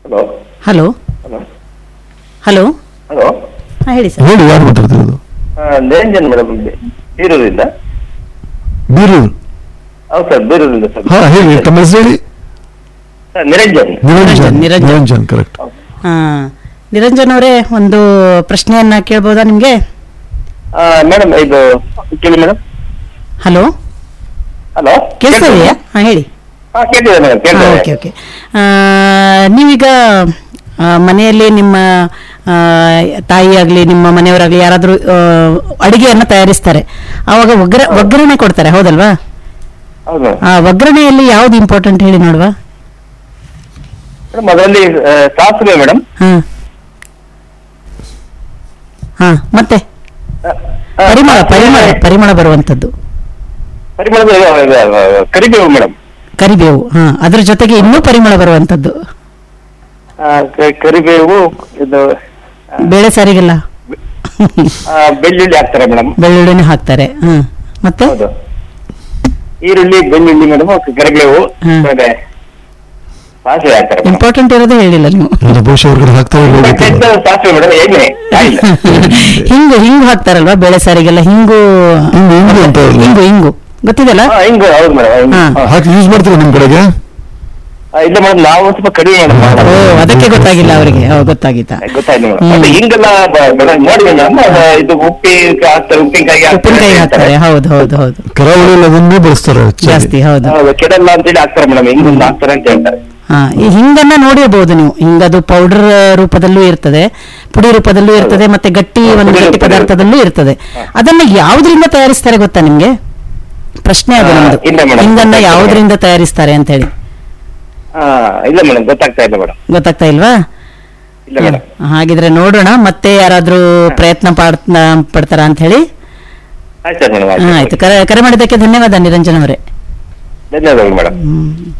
Hello hello hello hello hello ಹಾಂ ಹೇಳಿ sir ಹೇಳಿ ಯಾರು ಮಾತಾಡ್ತಿರೋದು ನಿರಂಜನ್ ಮೇಡಮ್ ಬೀರೂರಿಂದ ಬೀರೂರು ಹೌದು ಸರ್ ಬೀರೂರಿಂದ ಸರ್ ಹಾ ಹೇಳಿ ತಮ್ಮ ಹೆಸರು ಹೇಳಿ ಸರ್ ನಿರಂಜನ್ ನಿರಂಜನ್ ನಿರಂಜನ್. ನಿರಂಜನ್ ಕರೆಕ್ಟ್ ಹಾಂ ನಿರಂಜನ್ ಅವರೇ ಒಂದು ಪ್ರಶ್ನೆಯನ್ನ ಕೇಳ್ಬೋದಾ ನಿಮಗೆ ಮೇಡಮ್ ಇದು ಕೇಳಿ ಮೇಡಮ್ ಹಲೋ ಹಲೋ ಕೇಳಿಸ್ತಾ ಇದೆಯಾ ಹಾಂ ಹೇಳಿ ಹಾ ಕೇಳ್ತಿದೆ ಮೇಡಮ್ ಹಾಂ ಕೇಳ್ತಿದೆ ಓಕೆ ಓಕೆ ನೀವೀಗ ಆ, ಮನೆಯಲ್ಲಿ ನಿಮ್ಮ ಆ, ತಾಯಿಯಾಗ್ಲಿ ನಿಮ್ಮ ಮನೆಯವರಾಗ್ಲಿ ಯಾರಾದರೂ ಅಡಿಗೆಯನ್ನು ತಯಾರಿಸ್ತಾರೆ ಆವಾಗ ಒಗ್ಗರ ಒಗ್ಗರಣೆ ಕೊಡ್ತಾರೆ ಹೌದಲ್ವಾ ಹೌದು ಮೇಡಮ್ ಆ ಒಗ್ಗರಣೆಯಲ್ಲಿ ಯಾವ್ದು ಇಂಪಾರ್ಟೆಂಟ್ ಹೇಳಿ ನೋಡುವ ಮೇಡಮ್ ಅದರಲ್ಲಿ ಆ, ಸಾಸಿವೆ ಮೇಡಮ್ ಹಾಂ ಹಾಂ ಮತ್ತೆ ಆ, ಪರಿಮಳ ಪರಿಮಳ ಪರಿಮಳ ಬರುವಂಥದ್ದು ಪರಿಮಳದ ಇದು, ಇದು, ಕರಿಬೇವು ಮೇಡಮ್ ಕರಿಬೇವು ಹಾ ಅದ್ರ ಜೊತೆಗೆ ಇನ್ನೂ ಪರಿಮಳ ಬರುವಂಥದ್ದು ಆ, ಕ- ಕರಿಬೇವು ಇದು ಬೇಳೆ ಸಾರಿಗೆಲ್ಲ ಆ, ಬೆಳ್ಳುಳ್ಳಿ ಹಾಕ್ತಾರೆ ಮೇಡಮ್ ಬೆಳ್ಳುಳ್ಳಿನೂ ಹಾಕ್ತಾರೆ ಹ್ಮ್ ಮತ್ತೆ ಹೌದು ಈರುಳ್ಳಿ ಬೆಳ್ಳುಳ್ಳಿ ಮೇಡಮ್ ಕರಿಬೇವು ಹ್ಮ್. ಮತ್ತೆ ಸಾಸಿವೆ ಹಾಕ್ತಾರೆ ಮೇಡಮ್ ಇಂಪಾರ್ಟೆಂಟ್ ಇರೋದೇ ಹೇಳಿಲ್ಲ ನೀವು ಎಲ್ಲ ಬಹುಶಃ ಹೊರಗಡೆ ಹಾಕ್ತಾ ಕೆಟ್ಟ ಸಾಸಿವೆ ಮೇಡಮ್ ಎಣ್ಣೆ ಆಯಿಲ್ ಹಿಂಗು ಹಿಂಗು ಹಾಕ್ತಾರಲ್ವಾ ಬೇಳೆ ಸಾರಿಗೆಲ್ಲ ಹಿಂಗು ಹಿಂಗು, ಹಿಂಗು ಅಂತ ಅಲ್ಲ? ಹಿಂಗು ಹಿಂಗು ಗೊತ್ತಿದೆಲ್ಲ ಹಾ ಹಿಂಗು ಹೌದು ಮೇಡಮ್ ಹಾ. ಹಾಕಿ ಯೂಸ್ ಮಾಡ್ತೀರಾ ನಿಮ್ ಕಡೆಗೆ ಇಲ್ಲ ಮೇಡಮ್ ನಾವು ಒಂದ್ ಸ್ವಲ್ಪ ಕಡಿಮೆ ಮೇಡಮ್ ಓ ಅದಕ್ಕೆ ಗೊತ್ತಾಗಿಲ್ಲ ಅವರಿಗೆ ಓ ಗೊತ್ತಾಗಿತ್ತಾ ಗೊತ್ತಾಯ್ತು ಮೇಡಮ್ ಹ್ಮ್. ಮತ್ತೆ ಹಿಂಗೆಲ್ಲ ಮೇಡಮ್ ನೋಡಿ ಮೇಡಮ್ ಇದು ಉಪ್ಪಿ ಹಾಕ್ತಾರೆ ಉಪ್ಪಿನಕಾಯಿ ಉಪ್ಪಿನಕಾಯಿ ಹಾಕ್ತಾರೆ ಹೌದು ಹೌದು ಹೌದು ಕರಾವಳಿಯಲ್ಲಿ ಅದನ್ನೇ ಬಳಸ್ತಾರೆ ಹೆಚ್ಚಾಗಿ. ಜಾಸ್ತಿ ಹೌದು ಹೌದು ಕೆಡಲ್ಲ ಅಂತೇಳಿ ಹಾಕ್ತಾರೆ ಮೇಡಮ್ ಹಿಂಗೊಂದು ಹಾಕ್ತಾರೆ ಅಂತ ಹೇಳ್ತಾರೆ ಹಾ ಈ ಹಿಂಗನ್ನ ನೋಡಿರ್ಬೋದು ನೀವು ಹಿಂಗದು ಪೌಡರ್ ರೂಪದಲ್ಲೂ ಇರ್ತದೆ ಪುಡಿ ರೂಪದಲ್ಲೂ ಇರ್ತದೆ ಮತ್ತೆ ಗಟ್ಟಿ ಹಾ, ಒಂದು ಪುಡಿ ಗಟ್ಟಿ ರೂಪದಲ್ಲಿ. ಪದಾರ್ಥದಲ್ಲೂ ಇರ್ತದೆ ಅದನ್ನ ಯಾವ್ದ್ರಿಂದ ತಯಾರಿಸ್ತಾರೆ ಗೊತ್ತಾ ನಿಮ್ಗೆ ಪ್ರಶ್ನೆ ಅದು ಹಾ, ನಮ್ದು ಇಲ್ಲ madam, ಹಿಂಗನ್ನ ಗೊತ್ತಾಗ್ತಿಲ್ಲ. ಯಾವ್ದ್ರಿಂದ ತಯಾರಿಸ್ತಾರೆ ಅಂತ ಹೇಳಿ ಹಾ ಇಲ್ಲ ಮೇಡಮ್ ಗೊತ್ತಾಗ್ತಾ ಇಲ್ಲ ಮೇಡಮ್ ಗೊತ್ತಾಗ್ತಾ ಇಲ್ವಾ ಇಲ್ಲ ಮೇಡಮ್ ಹಾಗಿದ್ರೆ ನೋಡೋಣ ಮತ್ತೆ ಯಾರಾದ್ರೂ ಪ್ರಯತ್ನ ಪಾಡ್ತ ಪಡ್ತಾರ ಅಂತ ಹೇಳಿ ಆಯ್ತು ಸರ್ ಮೇಡಮ್ ಹಾ, ಆಯ್ತು ಕರೆ ಕರೆ ಮಾಡಿದ್ದಕ್ಕೆ ಧನ್ಯವಾದ ನಿರಂಜನ್ ಅವರೇ ಧನ್ಯವಾದಗಳು ಮೇಡಮ್ ಹ್ಮ್